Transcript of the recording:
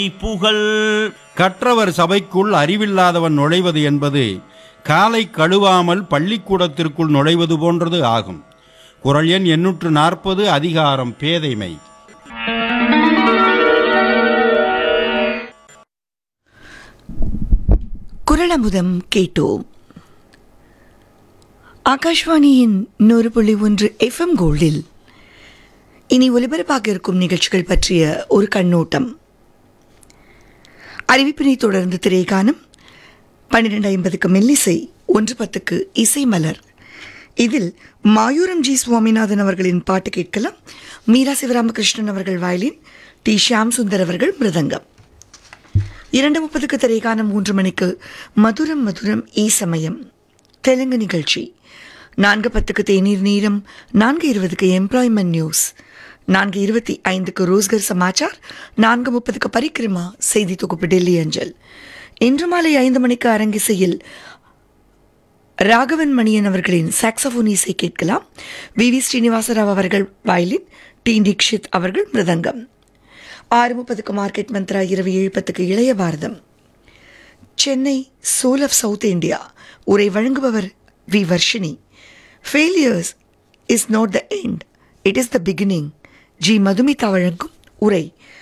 புகழ் கற்றவர் சபைக்குள் அறிவில்லாதவன் நுழைவது என்பது காலை கழுவாமல் பள்ளிக்கூடத்திற்குள் நுழைவது போன்றது ஆகும் குரல் எண் எண்ணூற்று நாற்பது அதிகாரம் பேதைமை குரலமுதம் கேட்டோம் ஆகாஷ்வாணியின் நூறு புள்ளி ஒன்று எஃப்எம் கோல்டில் இனி ஒலிபரப்பாக இருக்கும் நிகழ்ச்சிகள் பற்றிய ஒரு கண்ணோட்டம் அறிவிப்பினை தொடர்ந்து திரைகாணும் பன்னிரெண்டு ஐம்பதுக்கு மெல்லிசை ஒன்று பத்துக்கு இசை மலர் இதில் மாயூரம் ஜி சுவாமிநாதன் அவர்களின் பாட்டு கேட்கலாம் மீரா சிவராமகிருஷ்ணன் அவர்கள் வயலின் டி ஷியாம் சுந்தர் அவர்கள் மிருதங்கம் இரண்டு முப்பதுக்கு திரைகாலம் மூன்று மணிக்கு மதுரம் மதுரம் ஈ சமயம் தெலுங்கு நிகழ்ச்சி நான்கு பத்துக்கு தேநீர் நீரம் நான்கு இருபதுக்கு எம்ப்ளாய்மெண்ட் நியூஸ் நான்கு இருபத்தி ஐந்துக்கு ரோஸ்கர் சமாச்சார் நான்கு முப்பதுக்கு பரிக்கிரமா செய்தி தொகுப்பு டெல்லி அஞ்சல் இன்று மாலை ஐந்து மணிக்கு அரங்கிசையில் ராகவன் மணியன் அவர்களின் சாக்ஸபோன் இசை கேட்கலாம் வி வி ஸ்ரீனிவாசராவ் அவர்கள் வயலின் டி தீக்ஷித் அவர்கள் மிருதங்கம் ஆறு முப்பதுக்கு மார்க்கெட் மந்த்ரா இரவு ஏழு பத்துக்கு இளைய பாரதம் Chennai soul of south India உரை வழங்குபவர் V Varshini failures is not the end it is the beginning G Madhumitha வழங்கும் உரை